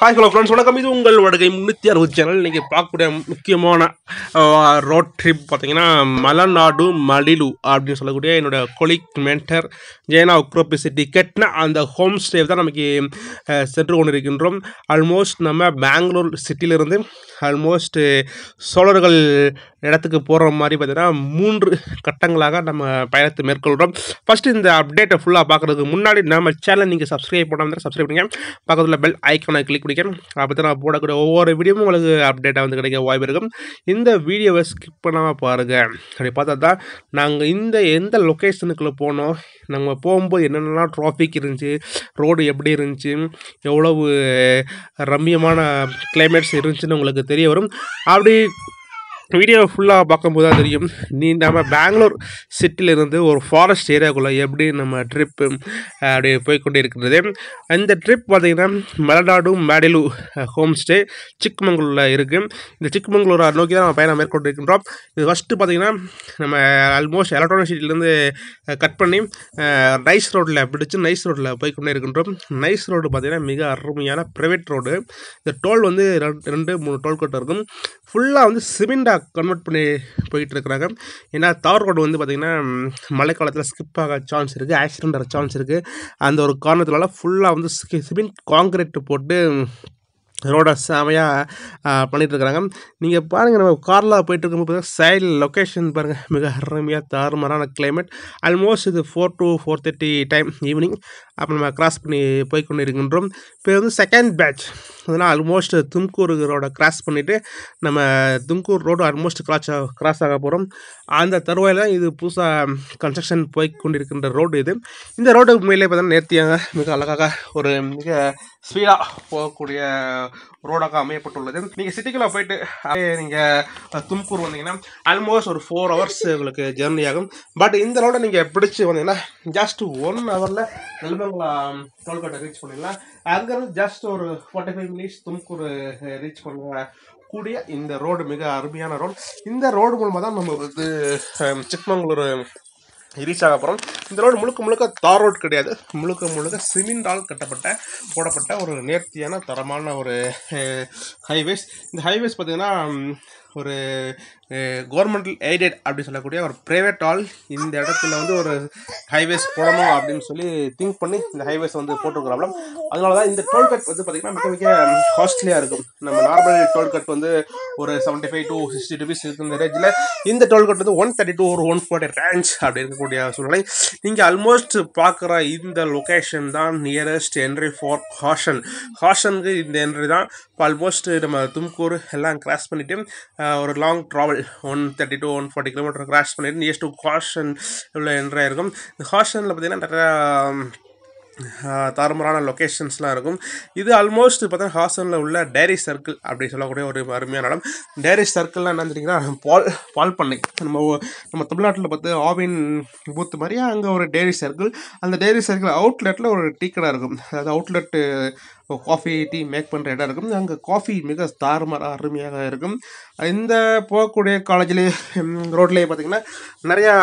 hi hello friends வணக்கம் இது உங்கள் வடகை முன்னூற்றி அறுபது சேனல் நீங்கள் பார்க்கக்கூடிய முக்கியமான ரோட் ட்ரிப் பார்த்தீங்கன்னா மலநாடு மடிலு அப்படின்னு சொல்லக்கூடிய என்னோட கொலிக் மென்டர் ஜெயனா உக்ரோபிசிட்டி கெட்னா அந்த ஹோம் ஸ்டே தான் நமக்கு அஹ், சென்று கொண்டிருக்கின்றோம் ஆல்மோஸ்ட் நம்ம பெங்களூர் சிட்டியிலிருந்து ஆல்மோஸ்ட் சோழர்கள் இடத்துக்கு போகிற மாதிரி பார்த்தீங்கன்னா மூன்று கட்டங்களாக நம்ம பயணத்தை மேற்கொள்கிறோம் ஃபஸ்ட்டு இந்த அப்டேட்டை ஃபுல்லாக பார்க்குறதுக்கு முன்னாடி நம்ம சேனல் நீங்கள் சப்ஸ்கிரைப் பண்ணாமல் சப்ஸ்கிரைப் பண்ணுங்க பக்கத்தில் பெல் ஐக்கானை கிளிக் பண்ணிக்க அப்போ தான் நான் போடக்கூடிய ஒவ்வொரு வீடியோவும் உங்களுக்கு அப்டேட்டாக வந்து கிடைக்க வாய்ப்பு இருக்கும் இந்த வீடியோவை ஸ்கிப் பண்ணாமல் பாருங்கள் அப்படி பார்த்தா தான் நாங்கள் இந்த எந்த லொக்கேஷனுக்குள்ளே போனோம் நம்ம போகும்போது என்னென்னலாம் டிராஃபிக் இருந்துச்சு ரோடு எப்படி இருந்துச்சு எவ்வளவு ரம்மியமான கிளைமேட்ஸ் இருந்துச்சுன்னு உங்களுக்கு தெரிய வரும் அப்படி வீடியோ ஃபுல்லாக பார்க்கும்போது தான் தெரியும் நீ நம்ம பெங்களூர் சிட்டியிலிருந்து ஒரு ஃபாரஸ்ட் ஏரியாக்குள்ளே எப்படி நம்ம ட்ரிப்பு அப்படி போய்க்கொண்டே இருக்கிறது இந்த ட்ரிப் பார்த்திங்கன்னா மலநாடு மேடலு ஹோம் ஸ்டே சிக்மங்களூரில் இருக்குது இந்த சிக்மங்களூரை நோக்கி தான் நம்ம பயணம் மேற்கொண்டு இருக்கின்றோம் இது ஃபஸ்ட்டு பார்த்திங்கன்னா நம்ம ஆல்மோஸ்ட் எலக்ட்ரானிக் சிட்டிலேருந்து கட் பண்ணி நைஸ் ரோட்டில் பிடிச்சு நைஸ் ரோட்டில் போய்க்கொண்டே இருக்கின்றோம் நைஸ் ரோடு பார்த்திங்கன்னா மிக அருமையான ப்ரைவேட் ரோடு இந்த டோல் வந்து ரெண்டு ரெண்டு மூணு டோல் கட் இருக்கும் ஃபுல்லாக வந்து சிமெண்டாக கன்வெர்ட் பண்ணி போயிட்டு இருக்கிறாங்க ஏன்னா தார் ரோடு வந்து பார்த்திங்கன்னா மழை காலத்தில் ஸ்கிப் ஆக சான்ஸ் இருக்குது ஆக்சிடென்ட் ஆக சான்ஸ் இருக்குது அந்த ஒரு காரணத்தினால ஃபுல்லாக வந்து சிமெண்ட் காங்கிரீட் போட்டு ரோடை செமையாக பண்ணிட்டு இருக்கிறாங்க நீங்கள் பாருங்கள் நம்ம காரில் போயிட்டு இருக்கும்போது சைடு லொக்கேஷன் பாருங்கள் மிக அருமையாக தாறுமாறான கிளைமேட் ஆல்மோஸ்ட் இது four to four thirty time evening அப்போ நம்ம கிராஸ் பண்ணி போய் கொண்டு இருக்கின்றோம் இப்போ வந்து செகண்ட் பேட்ச் அதனால் ஆல்மோஸ்ட் தும்கூர் ரோடை கிராஸ் பண்ணிவிட்டு நம்ம Tumkur road almost cross cross ஆக போகிறோம் அந்த தருவாயில் இது புதுசாக கன்ஸ்ட்ரக்ஷன் போய் கொண்டிருக்கின்ற ரோடு இது இந்த ரோடு உண்மையிலே பார்த்தீங்கன்னா நேர்த்தியாக மிக அழகாக ஒரு மிக ஸ்பீடாக போகக்கூடிய ரோடாக அமையப்பட்டுள்ளது நீங்கள் சிட்டிக்குள்ளே போயிட்டு நீங்கள் தும்கூர் வந்தீங்கன்னா ஆல்மோஸ்ட் ஒரு ஃபோர் ஹவர்ஸ் உங்களுக்கு ஜெர்னி ஆகும் பட் இந்த ரோடை நீங்கள் பிடிச்சி வந்தீங்கன்னா ஜஸ்ட் ஒன் ஹவரில் நெல்மங்கலா டோல்கேட்டை ரீச் பண்ணிடலாம் அங்கேருந்து ஜஸ்ட் ஒரு forty five minutes Tumkur reach பண்ண கூடிய இந்த ரோடு மிக அருமையான ரோடு இந்த ரோடு மூலமாக தான் நம்ம வந்து அஹ், சிக்மங்களூர் ரீச் ஆக போகிறோம் இந்த ரோடு முழுக்க முழுக்க தார் ரோடு கிடையாது முழுக்க முழுக்க சிமெண்டால் கட்டப்பட்ட போடப்பட்ட ஒரு நேர்த்தியான தரமான ஒரு ஹைவேஸ் இந்த ஹைவேஸ் பார்த்திங்கன்னா ம், ஒரு கவர்மெண்டல் எய்டட் அப்படி சொல்லக்கூடிய ஒரு ப்ரைவேட் ஆல் இந்த இடத்துல வந்து ஒரு ஹைவேஸ் போடணும் அப்படின்னு சொல்லி திங்க் பண்ணி இந்த ஹைவேஸ் வந்து போட்டிருக்கிறாங்க அதனால தான் இந்த டோல்கட் வந்து பார்த்திங்கன்னா மிக மிக காஸ்ட்லியாக இருக்கும் நம்ம நார்மல் டோல்கட் வந்து ஒரு seventy five to sixty rupees இருக்கு இந்த ரேஞ்சில் இந்த டோல்கட் வந்து ஒன் தேர்ட்டி டூ ஒரு ஒன் ஃபோர்ட்டி ரேஞ்ச் அப்படி இருக்கக்கூடிய சூழ்நிலை நீங்கள் ஆல்மோஸ்ட் பார்க்குற இந்த லொக்கேஷன் தான் நியரஸ்ட் என்ட்ரி ஃபார் ஹாஷன் ஹாஷனுக்கு இந்த என்ட்ரி தான் இப்போ ஆல்மோஸ்ட் நம்ம தும்கூர் எல்லாம் கிராஸ் பண்ணிவிட்டு ஒரு long travel one thirty to one forty kilometre cross பண்ணிட்டு நியர்ஸ்ட் டு ஹாஷன் உள்ள என்ட்ரி இருக்கும் இந்த ஹாஷனில் பார்த்தீங்கன்னா நிறையா ஆஹ் தாறுமாறான லொக்கேஷன்ஸ்லாம் இருக்கும் இது ஆல்மோஸ்ட் பார்த்தா ஹாசனில் உள்ள டேரி சர்க்கிள் அப்படி சொல்லக்கூடிய ஒரு அருமையான இடம் டேரி சர்க்கிள்லாம் என்னன்னு தெரியுங்களா பால் பால் பண்ணை நம்ம ஊ- நம்ம தமிழ்நாட்டில் பார்த்து ஆவின் பூத்து மாதிரியே அங்கே ஒரு டேரி சர்க்கிள் அந்த டேரி சர்க்கிள் அவுட்லெட்டில் ஒரு டீ கடை இருக்கும் அதாவது அவுட்லெட்டு காஃபி டீ மேக் பண்ணுற இடம் இருக்கும் அங்கே காஃபி மிக தாறுமாறாக அருமையாக இருக்கும் இந்த போகக்கூடிய காலேஜ்லேயே ரோட்லேயே பார்த்தீங்கன்னா நிறையா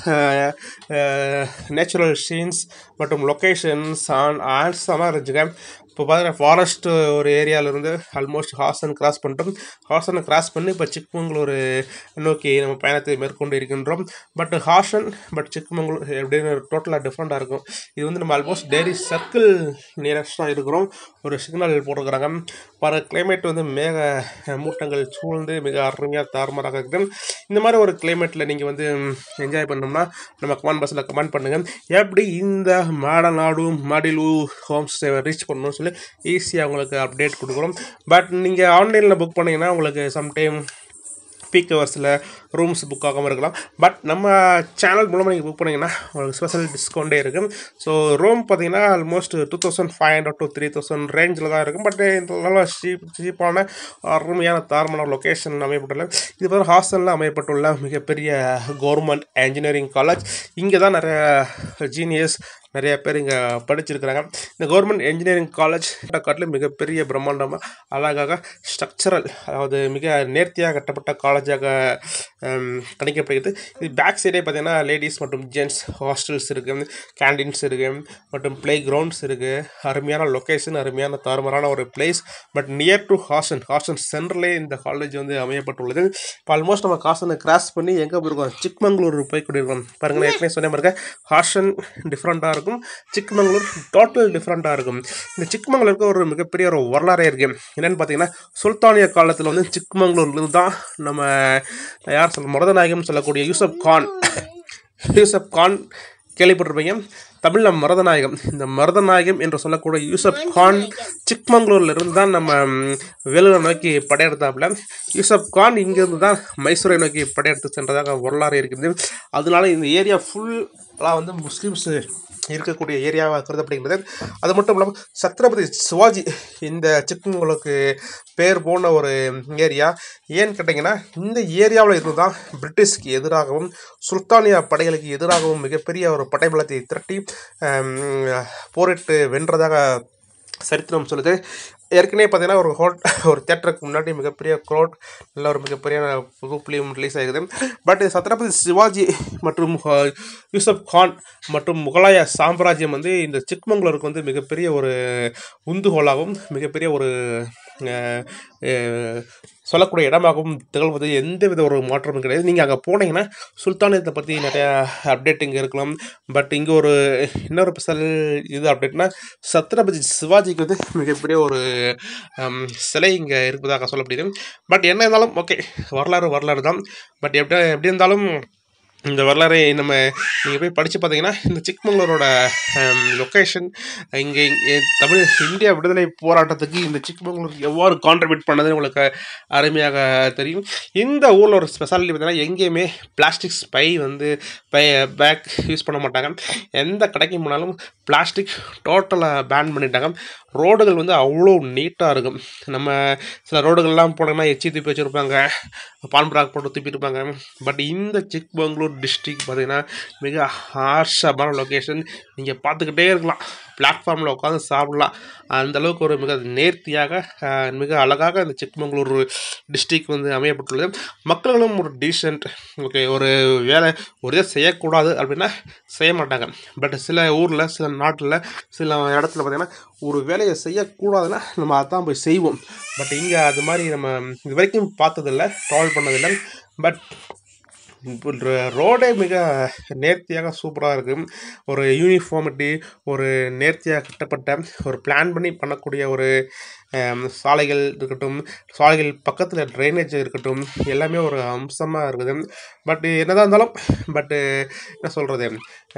நேச்சுரல் சீன்ஸ் மற்றும் லொக்கேஷன்ஸ் ஆன் ஆல்சமாக இருந்துச்சுங்க இப்போ பார்த்தீங்கன்னா ஃபாரஸ்ட் ஒரு ஏரியாவிலேருந்து ஆல்மோஸ்ட் ஹாசன் கிராஸ் பண்ணிட்டோம் ஹாசனை கிராஸ் பண்ணி இப்போ சிக்மங்களூர் நோக்கி நம்ம பயணத்தை மேற்கொண்டு இருக்கின்றோம் பட் ஹாசன் பட் சிக்மங்களூர் எப்படின்னு டோட்டலாக டிஃப்ரெண்ட்டாக இருக்கும் இது வந்து நம்ம ஆல்மோஸ்ட் டெய்லி சர்க்கிள் நியரஸ்டாக இருக்கிறோம் ஒரு சிக்னல் போட்டிருக்கிறாங்க பல கிளைமேட் வந்து மேக மூட்டங்கள் சூழ்ந்து மிக அருமையாக தாறுமாறாக இருக்குது இந்த மாதிரி ஒரு கிளைமேட்டில் நீங்கள் வந்து என்ஜாய் பண்ணோம்னா நம்ம கமெண்ட் பாக்ஸில் கமெண்ட் பண்ணுங்கள் எப்படி இந்த மாடநாடு மடிலு ஹோம் ஸ்டே ரீச் பண்ணணும்னு சொல்லி ஈஸியாக உங்களுக்கு அப்டேட் கொடுக்குறோம் பட் நீங்கள் ஆன்லைனில் புக் பண்ணிங்கன்னா உங்களுக்கு சம்டைம் பீக் ஹவர்ஸில் ரூம்ஸ் புக் ஆகாமல் இருக்கலாம் பட் நம்ம சேனல் மூலமாக நீங்கள் புக் பண்ணிங்கன்னா உங்களுக்கு ஸ்பெஷல் டிஸ்கவுண்ட்டே இருக்கும் ஸோ ரூம் பார்த்தீங்கன்னா almost two thousand five hundred to three thousand ரேஞ்சில் தான் இருக்கும் பட் நல்ல சீப் சீப்பான அருமையான தாரமான லொக்கேஷன் அமையப்பட்டுள்ள இது பார்த்தா ஹாஸ்டலில் அமையப்பட்டுள்ள மிகப்பெரிய கவர்மெண்ட் இன்ஜினியரிங் காலேஜ் இங்கே தான் நிறைய ஜீனியஸ் நிறைய பேர் இங்கே படிச்சிருக்கிறாங்க இந்த கவர்மெண்ட் இன்ஜினியரிங் காலேஜ் காட்டில் மிகப்பெரிய பிரம்மாண்டமாக அழகாக ஸ்ட்ரக்சரல் அதாவது மிக நேர்த்தியாக கட்டப்பட்ட காலேஜாக கணிக்கப்படுகிறது இது பேக் சைடே பார்த்தீங்கன்னா லேடிஸ் மற்றும் ஜென்ட்ஸ் ஹாஸ்டல்ஸ் இருக்குது கேண்டீன்ஸ் இருக்குது மற்றும் ப்ளே கிரவுண்ட்ஸ் இருக்குது அருமையான லொக்கேஷன் அருமையான தாறுமாறான ஒரு place but near to Hassan Hassan சென்டர்லேயே இந்த காலேஜ் வந்து அமையப்பட்டுள்ளது இப்போ ஆல்மோஸ்ட் நம்ம ஹாசனை கிராஸ் பண்ணி எங்கே போயிருக்கோம் சிக்மங்களூர் போய் கொண்டிருக்கோம் பாருங்க நான் ஏற்கனவே சொன்ன மாதிரி ஹாசன் டிஃப்ரெண்ட்டாக இருக்கும் சிக்மங்களூர் டோட்டல் டிஃப்ரெண்ட்டாக இருக்கும் இந்த சிக்மங்களூருக்கு ஒரு மிகப்பெரிய ஒரு வரலாறே இருக்குது என்னென்னு பார்த்தீங்கன்னா சுல்தானிய காலத்தில் வந்து சிக்மங்களூர்லேருந்து தான் நம்ம யார் சொல்ல மருதநாயகம் சொல்லக்கூடிய யூசப் கான் யூசப் கான் கேள்விப்பட்டிருப்பீங்க தமிழில் மருதநாயகம் இந்த மருதநாயகம் என்று சொல்லக்கூடிய யூசப் கான் சிக்மங்களூர்ல இருந்து தான் நம்ம ம், வேலூரை நோக்கி படையெடுத்தாப்புல யூசப் கான் இங்கிருந்து தான் மைசூரை நோக்கி படையெடுத்து சென்றதாக வரலாறு இருக்குது அதனால இந்த ஏரியா ஃபுல்லாக வந்து முஸ்லீம்ஸ் இருக்கக்கூடிய ஏரியாவாக கருதப்படுகிறது அது மட்டும் இல்லாமல் சத்ரபதி சிவாஜி இந்த சிக்மங்களூருக்கு பேர் போன ஒரு ஏரியா ஏன்னு கேட்டிங்கன்னா இந்த ஏரியாவில் இருந்து தான் பிரிட்டிஷ்க்கு எதிராகவும் சுல்தானியா படைகளுக்கு எதிராகவும் மிகப்பெரிய ஒரு படைபலத்தை திரட்டி ஆம், போரிட்டு வென்றதாக சரித்திரம் சொல்லுது ஏற்கனவே பார்த்தீங்கன்னா ஒரு ஹோட் ஒரு தேட்டருக்கு முன்னாடி மிகப்பெரிய க்ரோட் நல்ல ஒரு மிகப்பெரிய புது ஃபிலிம் ரிலீஸ் ஆகுது பட் சத்ரபதி சிவாஜி மற்றும் ஹ- யூசப் கான் மற்றும் முகலாய சாம்ராஜ்யம் வந்து இந்த சிக்மங்களூருக்கு வந்து மிகப்பெரிய ஒரு உந்துகோலாகவும் மிகப்பெரிய ஒரு அஹ், அஹ், சொல்லக்கூடிய இடமாகவும் திகழ்வது எந்தவித ஒரு மாற்றமும் கிடையாது நீங்கள் அங்கே போனீங்கன்னா சுல்தானியத்தை பற்றி நிறையா அப்டேட் இங்கே இருக்கலாம் பட் இங்கே ஒரு இன்னொரு ஸ்பெஷல் இது அப்டேட்னா சத்ரபதி சிவாஜிக்கு வந்து மிகப்பெரிய ஒரு ஹம், சிலை இங்கே இருப்பதாக சொல்லப்படுது பட் என்ன இருந்தாலும் ஓகே வரலாறு வரலாறு தான் பட் எப்படி எப்படி இருந்தாலும் இந்த வரலாறை நம்ம நீங்கள் போய் படித்து பார்த்தீங்கன்னா இந்த சிக்மங்களூரோட லொக்கேஷன் இங்கே தமிழ் இந்தியா விடுதலை போராட்டத்துக்கு இந்த சிக்மங்களூர் எவ்வாறு கான்ட்ரிபியூட் பண்ணதுன்னு உங்களுக்கு அருமையாக தெரியும் இந்த ஊரில் ஒரு ஸ்பெஷாலிட்டி பார்த்தீங்கன்னா எங்கேயுமே பிளாஸ்டிக் ஸ்பை வந்து பை பேக் யூஸ் பண்ண மாட்டாங்க எந்த கடைக்கு போனாலும் பிளாஸ்டிக் டோட்டலாக பேன் பண்ணிட்டாங்க ரோடுகள் வந்து அவ்வளோ நீட்டாக இருக்கும் நம்ம சில ரோடுகள்லாம் போனோம்னா எச்சி தூப்பி வச்சுருப்பாங்க பான் பிராக் போட்டு தூப்பிருப்பாங்க பட் இந்த சிக்மங்களூர் டிஸ்ட்ரிக் பார்த்தீங்கன்னா மிக ஹார்ஷமான லொக்கேஷன் நீங்கள் பார்த்துக்கிட்டே இருக்கலாம் பிளாட்ஃபார்மில் உட்காந்து சாப்பிடலாம் அந்த அளவுக்கு ஒரு மிக நேர்த்தியாக அஹ், மிக அழகாக இந்த சிக்மங்களூர் டிஸ்ட்ரிக் வந்து அமையப்பட்டுள்ளது மக்களும் ஒரு டீசென்ட் ஓகே ஒரு வேலை ஒரு இதை செய்யக்கூடாது அப்படின்னா செய்ய மாட்டாங்க பட் சில ஊரில் சில நாட்டில் சில இடத்துல பார்த்தீங்கன்னா ஒரு வேலையை செய்யக்கூடாதுன்னா நம்ம அதான் போய் செய்வோம் பட் இங்கே அது மாதிரி நம்ம இது வரைக்கும் பார்த்ததில்ல ட்ராவல் பண்ணதில்லை பட் ரோடே மிக நேர்த்தியாக சூப்பராக இருக்கும் ஒரு யூனிஃபார்மிட்டி ஒரு நேர்த்தியாக கட்டப்பட்ட ஒரு பிளான் பண்ணி பண்ணக்கூடிய ஒரு ஆம், சாலைகள் இருக்கட்டும் சாலைகள் பக்கத்தில் ட்ரைனேஜ் இருக்கட்டும் எல்லாமே ஒரு அம்சமாக இருக்குது பட் என்னதான் இருந்தாலும் பட்டு என்ன சொல்கிறது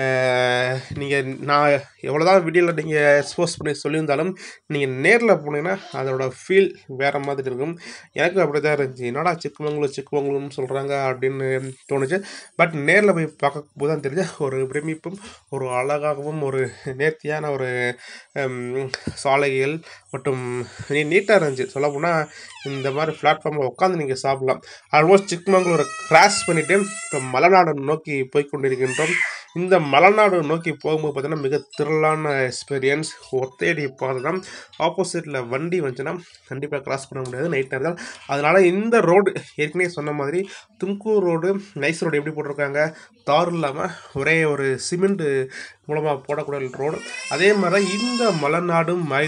நீங்கள் நான் எவ்வளோதான் வீடியோவில் நீங்கள் எக்ஸ்போஸ் பண்ணி சொல்லியிருந்தாலும் நீங்கள் நேரில் போனீங்கன்னா அதோட ஃபீல் வேறு மாதிரி இருக்கும் எனக்கு அப்படி தான் இருந்துச்சு என்னடா சிக்குமங்களூர் சிக்குமங்களூர்னு சொல்கிறாங்க அப்படின்னு தோணுச்சு பட் நேரில் போய் பார்க்கும்போது தான் தெரிஞ்ச ஒரு பிரமிப்பும் ஒரு அழகாகவும் ஒரு நேர்த்தியான ஒரு ஹம், சாலைகள் மற்றும் நீ நீட்டாக இருந்துச்சு சொல்லப்போனால் இந்த மாதிரி பிளாட்ஃபார்மில் உட்காந்து நீங்கள் சாப்பிடலாம் ஆல்மோஸ்ட் சிக்மங்களூரை கிராஸ் பண்ணிவிட்டு இப்போ மலைநாடு நோக்கி போய் கொண்டிருக்கின்றோம் இந்த மலைநாடு நோக்கி போகும்போது பார்த்தீங்கன்னா மிக திரளான எக்ஸ்பீரியன்ஸ் ஒத்தையடி பாதை தான் ஆப்போசிட்டில் வண்டி வந்துச்சுன்னா கண்டிப்பாக கிராஸ் பண்ண முடியாது நைட் நேரத்தில் அதனால் இந்த ரோடு ஏற்கனவே சொன்ன மாதிரி தும்கூர் ரோடு நைஸ் ரோடு எப்படி போட்டிருக்காங்க தார் இல்லாமல் ஒரே ஒரு சிமெண்ட் மூலமாக போடக்கூடிய ரோடு அதே மாதிரி தான் இந்த மலைநாடு மை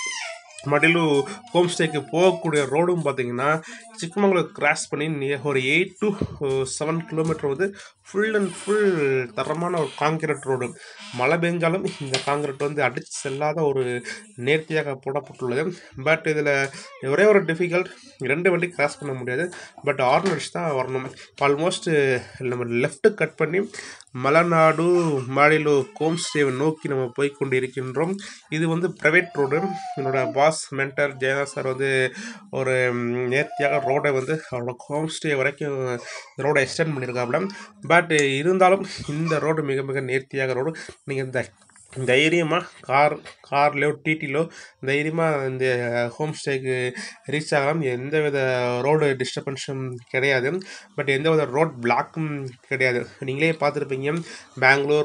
மடிலு ஹோம் ஸ்டேக்கு போகக்கூடிய ரோடும் பார்த்தீங்கன்னா சிக்கமங்களூர் கிராஸ் பண்ணி நிய- ஒரு எயிட் டு செவன் கிலோமீட்டர் வந்து ஃபுல் அண்ட் ஃபுல் தரமான ஒரு காங்கிரீட் ரோடு மழை பெஞ்சாலும் இந்த காங்கிரீட் வந்து அடித்து செல்லாத ஒரு நேர்த்தியாக போடப்பட்டுள்ளது பட் இதில் ஒரே ஒரு டிஃபிகல்ட் ரெண்டு வண்டி கிராஸ் பண்ண முடியாது பட் ஆர்னர்ஸ் தான் வரணும் ஆல்மோஸ்ட் நம்ம லெஃப்ட்டு கட் பண்ணி மலைநாடு மாடிலு ஹோம் ஸ்டேவை நோக்கி நம்ம போய் கொண்டு இருக்கின்றோம் இது வந்து ப்ரைவேட் ரோடு என்னோட பாஸ் மென்டர் ஜெயதா சார் வந்து ஒரு ம், நேர்த்தியாக ரோடை வந்து அவரோட ஹோம் ஸ்டே வரைக்கும் ரோடை எக்ஸ்டெண்ட் பண்ணியிருக்காப்புல பட் இருந்தாலும் இந்த ரோடு மிக மிக நேர்த்தியாக ரோடு நீங்கள் இந்த தைரியமாக கார் கார்லையோ டிடிலோ தைரியமாக இந்த ஹோம் ஸ்டேக்கு ரீச் ஆகலாம் எந்தவித ரோடு டிஸ்டர்பன்ஸும் கிடையாது பட் எந்தவித ரோட் பிளாக்கும் கிடையாது நீங்களே பார்த்துருப்பீங்க பெங்களூர்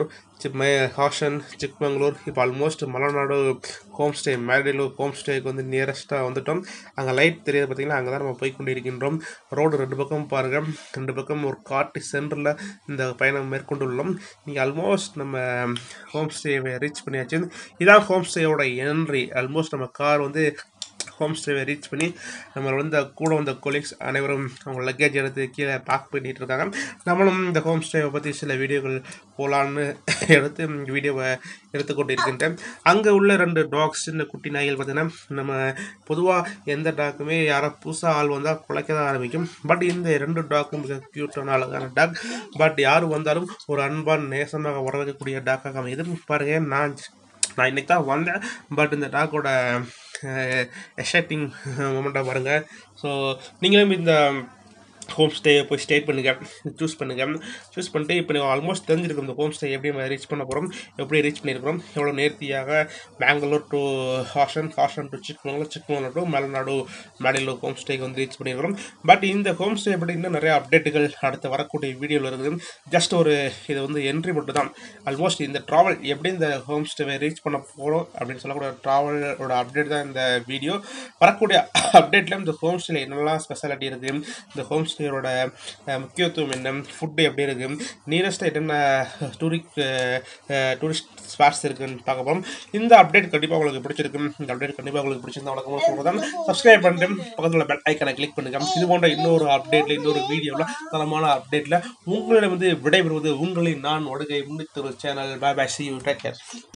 மே ஹாஷன் சிக்மங்களூர் இப்போ almost Malenadu homestay Medalur home ஸ்டேக்கு வந்து நியரஸ்ட்டாக வந்துட்டோம் அங்கே லைட் தெரியுது பார்த்தீங்கன்னா அங்கே தான் நம்ம போய் கொண்டு இருக்கின்றோம் ரோடு ரெண்டு பக்கம் பாருங்கள் ரெண்டு பக்கம் ஒரு காட்டு சென்டரில் இந்த பயணம் மேற்கொண்டுள்ளோம் நீங்கள் ஆல்மோஸ்ட் நம்ம ஹோம் ஸ்டேவை ரீச் பண்ணியாச்சு இதான் ஹோம் ஸ்டேயோட என்ட்ரி ஆல்மோஸ்ட் நம்ம கார் வந்து ஹோம் ஸ்டேவை ரீச் பண்ணி நம்ம வந்து கூட வந்த கொலீக்ஸ் அனைவரும் அவங்க லக்கேஜ் எடுத்து கீழே பேக் பண்ணிட்டு இருக்காங்க நம்மளும் இந்த ஹோம் ஸ்டேவை பற்றி சில வீடியோக்கள் போகலான்னு எடுத்து வீடியோவை எடுத்துக்கொண்டு இருக்கின்றேன் அங்கே உள்ள ரெண்டு டாக்ஸ் இந்த குட்டி நாய்கள் பார்த்தீங்கன்னா நம்ம பொதுவாக எந்த டாக்குமே யாரோ புதுசாக ஆள் வந்தால் குலைக்க தான் ஆரம்பிக்கும் பட் இந்த ரெண்டு டாக்கும் மிக க்யூட்டான அழகான டாக் பட் யார் வந்தாலும் ஒரு அன்பான் நேசமாக வரவேற்கக்கூடிய டாக்காக அமையுது பாருங்க நான் நான் இன்னைக்கு தான் வந்தேன் பட் இந்த டாக்கோட எக்ஸைட்டிங் மூமெண்ட்டாக பாருங்கள் ஸோ நீங்களும் இந்த ஹோம் ஸ்டே போய் ஸ்டே பண்ணுங்கள் சூஸ் பண்ணுங்கள் சூஸ் பண்ணிட்டு இப்போ நீங்கள் ஆல்மோஸ்ட் தெரிஞ்சிருக்கும் இந்த ஹோம் ஸ்டே எப்படி நம்ம ரீச் பண்ண போகிறோம் எப்படி ரீச் பண்ணியிருக்கிறோம் எவ்வளோ நேர்த்தியாக Bangalore to Hassan Hassan to Chikmagalur Chikmagalur to Malenadu Medalur home ஸ்டேக்கு வந்து ரீச் பண்ணியிருக்கிறோம் பட் இந்த ஹோம் ஸ்டே பற்றி இன்னும் நிறைய அப்டேட்டுகள் அடுத்து வரக்கூடிய வீடியோவில் இருக்குது ஜஸ்ட் ஒரு இது வந்து என்ட்ரி மட்டும் தான் ஆல்மோஸ்ட் இந்த ட்ராவல் எப்படி இந்த ஹோம் ஸ்டேவை ரீச் பண்ண போகிறோம் அப்படின்னு சொல்லக்கூடிய ட்ராவலோட அப்டேட் தான் இந்த வீடியோ வரக்கூடிய அப்டேட்டில் இந்த ஹோம் ஸ்டேல என்னெல்லாம் ஸ்பெஷாலிட்டி இருக்குது இந்த ஹோம் ஸ்டேயோட முக்கியத்துவம் என்ன ஃபுட்டு எப்படி இருக்குது நியரஸ்ட்டாக என்னென்ன டூரிஸ்ட் டூரிஸ்ட் ஸ்பாட்ஸ் இருக்குன்னு பார்க்க போகிறோம் இந்த அப்டேட் கண்டிப்பாக உங்களுக்கு பிடிச்சிருக்கு இந்த அப்டேட் கண்டிப்பாக உங்களுக்கு பிடிச்சிருந்தா வழக்கமாக சொல்கிறேன் சப்ஸ்கிரைப் பண்ணிட்டு பக்கத்தில் பெல் ஐக்கனை கிளிக் பண்ணுங்க இது போன்ற இன்னொரு அப்டேட்டில் இன்னொரு வீடியோவில் தரமான அப்டேட்டில் உங்களிடம் வந்து விடைபெறுவது உங்களின் நான் ஒடுகை முன்னித்தொரு channel bye bye see you take care